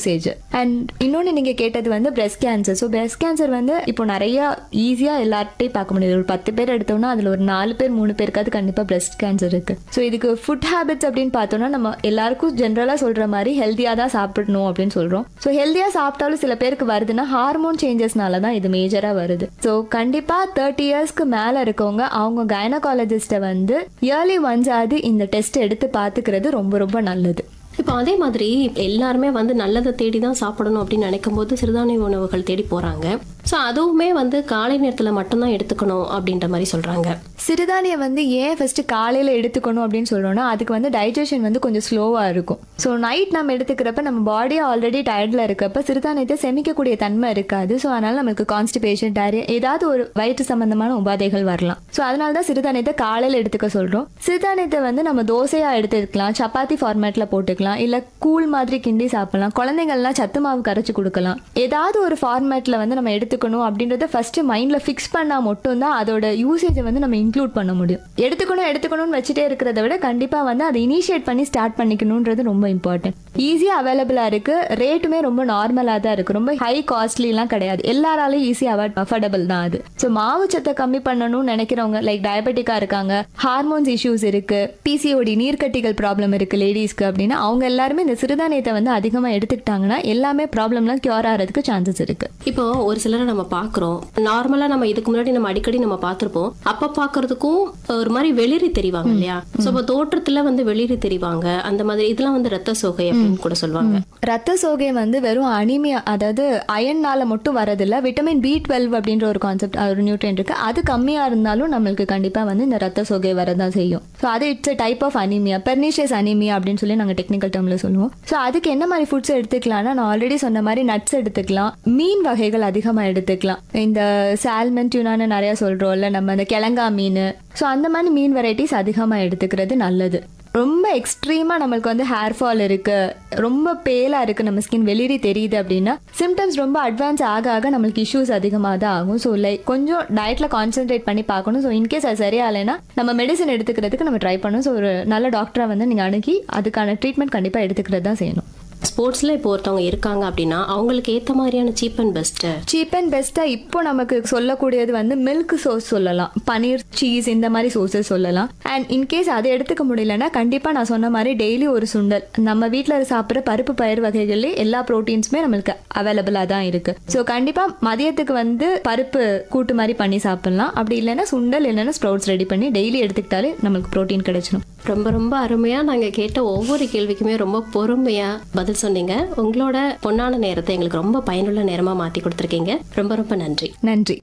usage and இன்னொன்று நீங்கள் கேட்டது வந்து breast cancer so breast cancer வந்து இப்போ நிறைய ஈஸியாக எல்லார்ட்டையும் பார்க்க முடியுது ஒரு பத்து பேர் எடுத்தோம்னா அதில் ஒரு நாலு பேர் மூணு பேருக்காவது கண்டிப்பாக breast கேன்சர் இருக்கு ஸோ இதுக்கு ஃபுட் ஹேபிட்ஸ் அப்படின்னு பார்த்தோம்னா நம்ம எல்லாருக்கும் ஜென்ரலாக சொல்கிற மாதிரி ஹெல்த்தியாக தான் சாப்பிடணும் அப்படின்னு சொல்கிறோம் ஸோ ஹெல்த்தியாக சாப்பிட்டாலும் சில பேருக்கு வருதுன்னா ஹார்மோன் சேஞ்சஸ்னால தான் இது மேஜராக வருது ஸோ கண்டிப்பாக தேர்ட்டி இயர்ஸ்க்கு மேலே இருக்கவங்க அவங்க கைனகாலஜிஸ்ட்டை வந்து இயர்லி ஒன்ஸாவது இந்த டெஸ்ட் எடுத்து பார்த்துக்கிறது ரொம்ப ரொம்ப நல்லது இப்போ அதே மாதிரி எல்லாருமே வந்து நல்லதை தேடி தான் சாப்பிடணும் அப்படின்னு நினைக்கும் போது சிறுதானிய உணவுகள் தேடி போறாங்க ஸோ அதுவுமே வந்து காலை நேரத்தில் மட்டும்தான் எடுத்துக்கணும் அப்படின்ற மாதிரி சொல்றாங்க சிறுதானியம் வந்து ஏன் ஃபர்ஸ்ட் காலையில் எடுத்துக்கணும் அப்படின்னு சொல்றோம்னா அதுக்கு வந்து டைஜஷன் வந்து கொஞ்சம் ஸ்லோவாக இருக்கும் ஸோ நைட் நம்ம எடுத்துக்கிறப்ப நம்ம பாடி ஆல்ரெடி டயர்டில் இருக்கப்ப சிறுதானியத்தை செமிக்கக்கூடிய தன்மை இருக்காது ஸோ அதனால நம்மளுக்கு கான்ஸ்டிபேஷன் டயரி ஏதாவது ஒரு வயிற்று சம்பந்தமான உபாதைகள் வரலாம் ஸோ அதனால தான் சிறுதானியத்தை காலையில் எடுத்துக்க சொல்கிறோம் சிறுதானியத்தை வந்து நம்ம தோசையாக எடுத்துக்கலாம் சப்பாத்தி ஃபார்மேட்டில் போட்டுக்கலாம் இல்லை கூழ் மாதிரி கிண்டி சாப்பிடலாம் குழந்தைங்கள்லாம் சத்து மாவு கரைச்சி கொடுக்கலாம் ஏதாவது ஒரு ஃபார்மேட்டில் வந்து நம்ம எடுத்துக்கணும் அப்படின்றத ஃபர்ஸ்ட் மைண்டில் ஃபிக்ஸ் பண்ணால் மட்டும்தான் அதோட யூசேஜை வந்து நம்ம இன்க்ளூட் பண்ண முடியும் எடுத்துக்கணும் எடுத்துக்கணும்னு வச்சுட்டே இருக்கிறத விட கண்டிப்பாக வந்து அதை இனிஷியேட் பண்ணி ஸ்டார்ட் பண்ணிக்கணுன்றது ரொம்ப இம்பார்ட்டன்ட் ஈஸியாக அவைலபிளாக இருக்குது ரேட்டுமே ரொம்ப நார்மலாக தான் இருக்குது ரொம்ப ஹை காஸ்ட்லிலாம் கிடையாது எல்லாராலையும் ஈஸியாக அஃபோர்டபுள் தான் அது ஸோ மாவு சத்தை கம்மி பண்ணணும்னு நினைக்கிறவங்க லைக் டயபெட்டிக்காக இருக்காங்க ஹார்மோன்ஸ் இஷ்யூஸ் இருக்குது பிசிஓடி நீர்க்கட்டிகள் ப்ராப்ளம் இருக்குது லேடிஸ்க்கு அப்படின்னா அவங்க எல்லாருமே இந்த சிறுதானியத்தை வந்து அதிகமாக எடுத்துக்கிட்டாங்கன்னா எல்லாமே ப்ராப்ளம்லாம் க்யூர் ஆகிறதுக்கு சான்சஸ் இருக்குது இப்போ ஒரு சிலரை நம்ம பார்க்குறோம் நார்மலாக நம்ம இதுக்கு முன்னாடி நம்ம அடிக்கடி நம்ம பார்த்துருப்போம் அப்போ பார்க்கறதுக்கும் ஒரு மாதிரி வெளிரி தெரிவாங்க இல்லையா ஸோ இப்போ தோற்றத்தில் வந்து வெளிரி தெரிவாங்க அந்த மாதிரி இதெல்லாம் வந்து ரத்த சோகை அப்படின்னு கூட சொல்லுவாங்க ரத்த சோகை வந்து வெறும் அனிமியா அதாவது அயன்னால மட்டும் வரதில்ல விட்டமின் பி டுவெல் அப்படின்ற ஒரு கான்செப்ட் ஒரு நியூட்ரியன் இருக்கு அது கம்மியா இருந்தாலும் நம்மளுக்கு கண்டிப்பா வந்து இந்த ரத்த சோகை வரதான் செய்யும் ஸோ அது it's a type of anaemia pernicious anaemia அப்படின்னு சொல்லி நாங்கள் டெக்னிக்கல் டேர்ம்ல சொல்லுவோம் ஸோ அதுக்கு என்ன மாதிரி ஃபுட்ஸ் எடுத்துக்கலாம்னா நான் ஆல்ரெடி சொன்ன மாதிரி நட்ஸ் எடுத்துக்கலாம் மீன் வகைகள் அதிகமாக எடுத்துக்கலாம் இந்த சால்மன் டியூனான்னு நிறைய சொல்றோம்ல நம்ம இந்த கிழங்கா மீன் ஸோ அந்த மாதிரி மீன் வெரைட்டிஸ் அதிகமாக எடுத்துக்கிறது நல்லது ரொம்ப எக்ஸ்ட்ரீமாக நம்மளுக்கு வந்து ஹேர் ஃபால் இருக்கு ரொம்ப பேலாக இருக்கு நம்ம ஸ்கின் வெளிரி தெரியுது அப்படின்னா சிம்டம்ஸ் ரொம்ப அட்வான்ஸ் ஆக ஆக நம்மளுக்கு இஷ்யூஸ் அதிகமாக தான் ஆகும் ஸோ லைக் கொஞ்சம் டயட்டில் கான்சென்ட்ரேட் பண்ணி பார்க்கணும் ஸோ இன்கேஸ் அது சரியாகலைன்னா நம்ம மெடிசன் எடுத்துக்கிறதுக்கு நம்ம ட்ரை பண்ணணும் ஸோ ஒரு நல்ல டாக்டரை வந்து நீங்கள் அணுகி அதுக்கான ட்ரீட்மெண்ட் கண்டிப்பாக எடுத்துக்கிறது தான் செய்யணும் ஸ்போர்ட்ஸில் இப்போ ஒருத்தவங்க இருக்காங்க அப்படின்னா அவங்களுக்கு ஏற்ற மாதிரியான cheap and best cheap and பெஸ்ட்டாக இப்போ நமக்கு சொல்லக்கூடியது வந்து மில்க் சோர்ஸ் சொல்லலாம் பனீர் சீஸ் இந்த மாதிரி சோர்சஸ் சொல்லலாம் அண்ட் இன்கேஸ் அதை எடுத்துக்க முடியலன்னா கண்டிப்பாக நான் சொன்ன மாதிரி டெய்லி ஒரு சுண்டல் நம்ம வீட்டில் சாப்பிட்ற பருப்பு பயிர் வகைகள்லேயே எல்லா ப்ரோட்டீன்ஸுமே நம்மளுக்கு அவைலபிளாக தான் இருக்குது ஸோ கண்டிப்பாக மதியத்துக்கு வந்து பருப்பு கூட்டு மாதிரி பண்ணி சாப்பிட்லாம் அப்படி இல்லைன்னா சுண்டல் இல்லைன்னா ஸ்ப்ரவுட்ஸ் ரெடி பண்ணி டெய்லி எடுத்துக்கிட்டாலே நம்மளுக்கு ப்ரோட்டீன் கிடைச்சிடும் ரொம்ப ரொம்ப அருமையாக நாங்கள் கேட்ட ஒவ்வொரு கேள்விக்குமே ரொம்ப பொறுமையாக பதில் சொன்னீங்க உங்களோட பொன்னான நேரத்தை எங்களுக்கு ரொம்ப பயனுள்ள நேரமாக மாற்றி கொடுத்துருக்கீங்க ரொம்ப ரொம்ப நன்றி நன்றி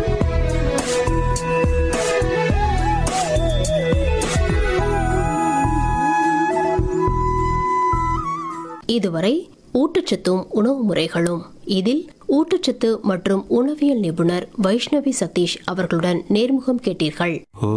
இதுவரை ஊட்டச்சத்தும் உணவு முறைகளும் இதில் ஊட்டச்சத்து மற்றும் உணவியல் நிபுணர் வைஷ்ணவி சதீஷ் அவர்களுடன் நேர்முகம் கேட்டீர்கள் ஓ